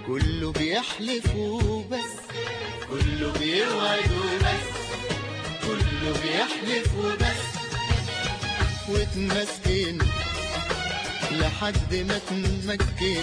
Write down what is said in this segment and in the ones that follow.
كله بيحلف وبس كله بيوعد وبس كله بيحلف وبس واتمسكن لحد ما تمكن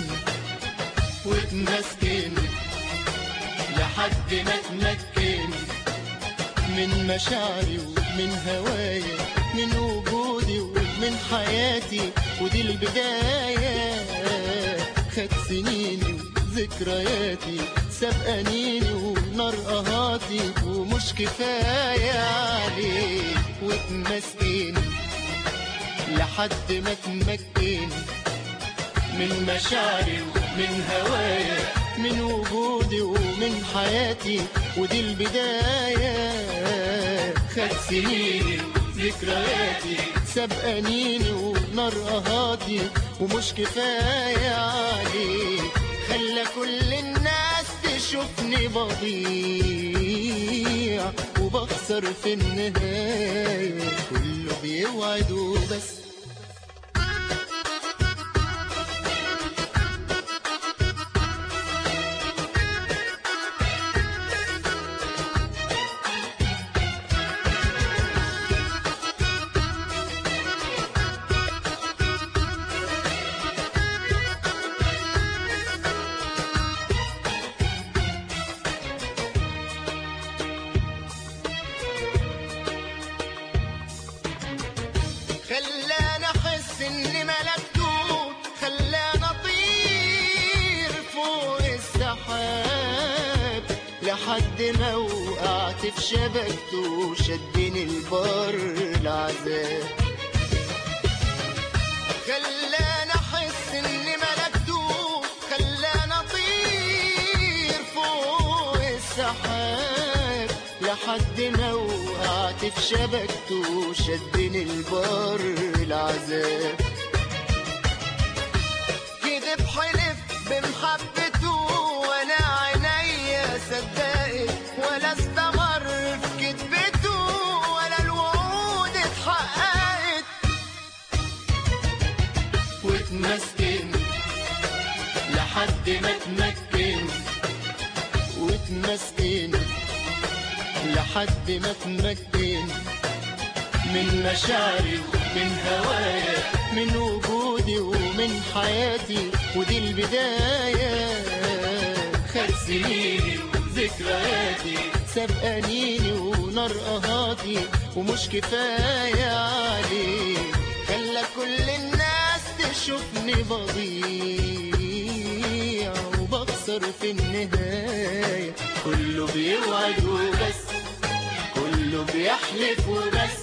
واتمسكن لحد ما تمكن من مشاعري ومن هوايا من وجودي ومن حياتي ودي البداية خد سنيني وذكرياتي سبقانيني ونار قهاتي ومش كفاية عليك واتمسكن لحد ما تمكن من مشاعري ومن هوايا من وجودي ومن حياتي ودي البداية خد سنيني ذكرياتي سبقانيني ونار قهاتي ومش كفاية عليك خلى كل الناس تشوفني بضيع وبخسر في النهاية كله بيوعد وبس خلاني احس اني ملكته خلاني اطير فوق السحاب لحد ما وقعت في شبكته شدني البر العذاب خلاني احس اني ملكته خلاني اطير فوق السحاب لحد ما وقعت في شبكته شدني البر العذاب كذب حلف بمحبته وانا عينيا صدقت ولا استمر في كذبته ولا الوعود اتحققت واتمسكن لحد ما اتمكن واتمسكن لحد ما اتمكن من مشاعري ومن هوايا من وجودي ومن حياتي ودي البداية خد سنيني وذكرياتي سبقانيني ونار قهاتي ومش كفاية عليك خلى كل الناس تشوفني بضيع وبخسر في النهاية كله بيوعد وبس كله بيحلف وبس